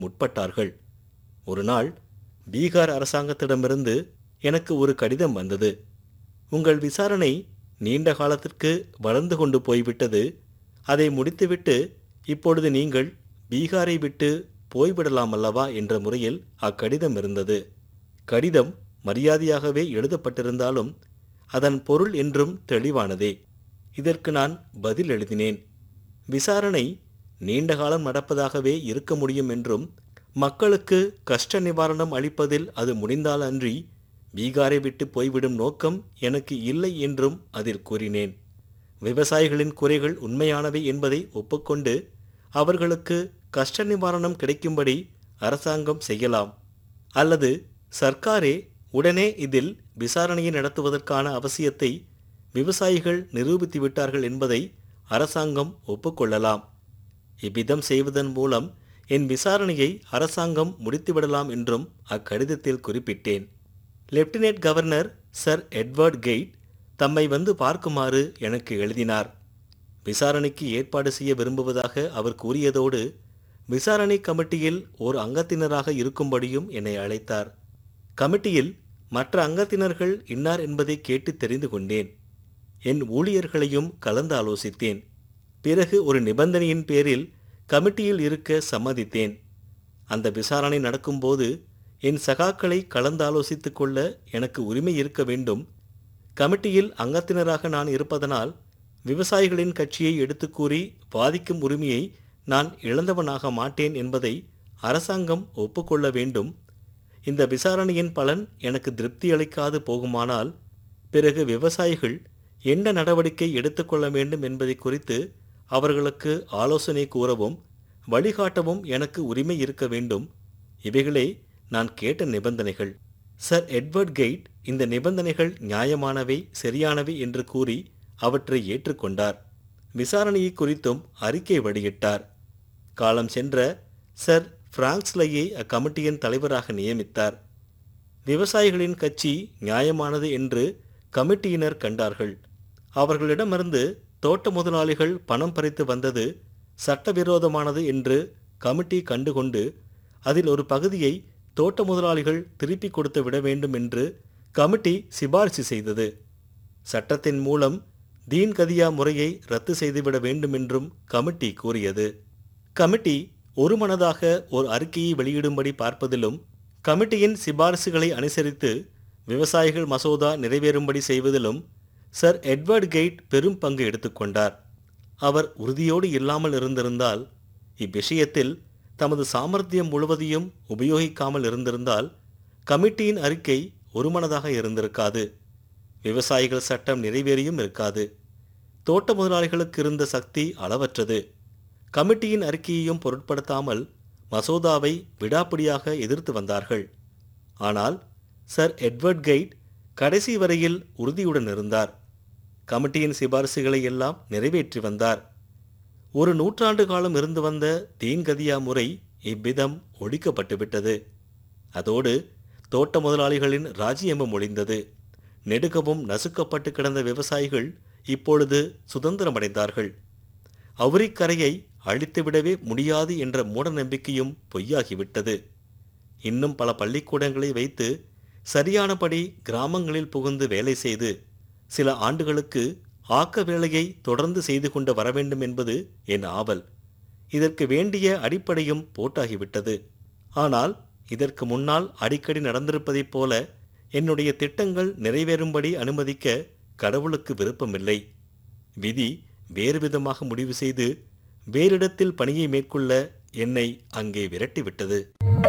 முற்பட்டார்கள் ஒரு நாள் பீகார் அரசாங்கத்திடமிருந்து எனக்கு ஒரு கடிதம் வந்தது உங்கள் விசாரணை நீண்ட காலத்திற்கு வளர்ந்து கொண்டு போய்விட்டது அதை முடித்துவிட்டு இப்பொழுது நீங்கள் பீகாரை விட்டு போய்விடலாம் அல்லவா என்ற முறையில் அக்கடிதம் இருந்தது கடிதம் மரியாதையாகவே எழுதப்பட்டிருந்தாலும் அதன் பொருள் என்றும் தெளிவானதே இதற்கு நான் பதில் எழுதினேன் விசாரணை நீண்ட காலம் நடப்பதாகவே இருக்க முடியும் என்றும் மக்களுக்கு கஷ்ட நிவாரணம் அளிப்பதில் அது முடிந்தால் அன்றி பீகாரை விட்டு போய்விடும் நோக்கம் எனக்கு இல்லை என்றும் அதில் கூறினேன் விவசாயிகளின் குறைகள் உண்மையானவை என்பதை ஒப்புக்கொண்டு அவர்களுக்கு கஷ்ட நிவாரணம் கிடைக்கும்படி அரசாங்கம் செய்யலாம் அல்லது சர்க்காரே உடனே இதில் விசாரணையை நடத்துவதற்கான அவசியத்தை விவசாயிகள் நிரூபித்து விட்டார்கள் என்பதை அரசாங்கம் ஒப்புக்கொள்ளலாம் இவ்விதம் செய்வதன் மூலம் என் விசாரணையை அரசாங்கம் முடித்துவிடலாம் என்றும் அக்கடிதத்தில் குறிப்பிட்டேன் lieutenant governor sir Edward Gait தம்மை வந்து பார்க்குமாறு எனக்கு எழுதினார் விசாரணைக்கு ஏற்பாடு செய்ய விரும்புவதாக அவர் கூறியதோடு விசாரணை கமிட்டியில் ஓர் அங்கத்தினராக இருக்கும்படியும் என்னை அழைத்தார் கமிட்டியில் மற்ற அங்கத்தினர்கள் இன்னார் என்பதை கேட்டு தெரிந்து கொண்டேன் என் ஊழியர்களையும் கலந்து ஆலோசித்தேன் பிறகு ஒரு நிபந்தனையின் பேரில் கமிட்டியில் இருக்க சம்மதித்தேன் அந்த விசாரணை நடக்கும்போது என் சகாக்களை கலந்தாலோசித்துக் கொள்ள எனக்கு உரிமை இருக்க வேண்டும் கமிட்டியில் அங்கத்தினராக நான் இருப்பதனால் விவசாயிகளின் கட்சியை எடுத்துக் கூறி வாதிக்கும் உரிமையை நான் இழந்தவனாக மாட்டேன் என்பதை அரசாங்கம் ஒப்புக்கொள்ள வேண்டும் இந்த விசாரணையின் பலன் எனக்கு திருப்தி அளிக்காது போகுமானால் பிறகு விவசாயிகள் என்ன நடவடிக்கை எடுத்துக்கொள்ள வேண்டும் என்பதை குறித்து அவர்களுக்கு ஆலோசனை கூறவும் வழிகாட்டவும் எனக்கு உரிமை இருக்க வேண்டும் இவைகளே நான் கேட்ட நிபந்தனைகள் சர் எட்வர்ட் கெய்ட் இந்த நிபந்தனைகள் நியாயமானவை சரியானவை என்று கூறி அவற்றை ஏற்றுக்கொண்டார் விசாரணையை குறித்தும் அறிக்கை வெளியிட்டார் காலம் சென்ற சர் பிராங்க்ஸ்லையை அக்கமிட்டியின் தலைவராக நியமித்தார் விவசாயிகளின் கட்சி நியாயமானது என்று கமிட்டியினர் கண்டார்கள் அவர்களிடமிருந்து தோட்ட முதலாளிகள் பணம் பறித்து வந்தது சட்டவிரோதமானது என்று கமிட்டி கண்டுகொண்டு அதில் ஒரு பகுதியை தோட்ட முதலாளிகள் திருப்பி கொடுத்து விட வேண்டும் என்று கமிட்டி சிபாரிசு செய்தது சட்டத்தின் மூலம் தீன் கதியா முறையை ரத்து செய்துவிட வேண்டும் என்றும் கமிட்டி கூறியது கமிட்டி ஒருமனதாக ஒரு அறிக்கையை வெளியிடும்படி பார்ப்பதிலும் கமிட்டியின் சிபாரிசுகளை அனுசரித்து விவசாயிகள் மசோதா நிறைவேறும்படி செய்வதிலும் சர் எட்வர்ட் கெய்ட் பெரும் பங்கு எடுத்துக்கொண்டார் அவர் உறுதியோடு இல்லாமல் இருந்திருந்தால் இவ்விஷயத்தில் தமது சாமர்த்தியம் முழுவதையும் உபயோகிக்காமல் இருந்திருந்தால் கமிட்டியின் அறிக்கை ஒருமனதாக இருந்திருக்காது விவசாயிகள் சட்டம் நிறைவேறியும் இருக்காது தோட்ட முதலாளிகளுக்கு இருந்த சக்தி அளவற்றது கமிட்டியின் அறிக்கையையும் பொருட்படுத்தாமல் மசோதாவை விடாப்பிடியாக எதிர்த்து வந்தார்கள் ஆனால் சர் எட்வர்ட் கெய்ட் கடைசி வரையில் உறுதியுடன் இருந்தார் கமிட்டியின் சிபாரிசுகளை எல்லாம் நிறைவேற்றி வந்தார் ஒரு நூற்றாண்டு காலம் இருந்து வந்த தீன்கதியா முறை இவ்விதம் ஒழிக்கப்பட்டுவிட்டது அதோடு தோட்ட முதலாளிகளின் ராஜ்யமும் ஒழிந்தது நெடுகவும் நசுக்கப்பட்டு கிடந்த விவசாயிகள் இப்பொழுது சுதந்திரமடைந்தார்கள் அவுரிக்கரையை அழித்துவிடவே முடியாது என்ற மூட நம்பிக்கையும் பொய்யாகிவிட்டது இன்னும் பல பள்ளிக்கூடங்களை வைத்து சரியானபடி கிராமங்களில் புகுந்து வேலை செய்து சில ஆண்டுகளுக்கு ஆக்க வேலையை தொடர்ந்து செய்து கொண்டு வர வேண்டும் என்பது என் ஆவல் இதற்கு வேண்டிய அடிப்படையும் போட்டாகிவிட்டது ஆனால் இதற்கு முன்னால் அடிக்கடி நடந்திருப்பதைப் போல என்னுடைய திட்டங்கள் நிறைவேறும்படி அனுமதிக்க கடவுளுக்கு விருப்பமில்லை விதி வேறு விதமாக முடிவு செய்து வேறிடத்தில் பணியை மேற்கொள்ள என்னை அங்கே விரட்டிவிட்டது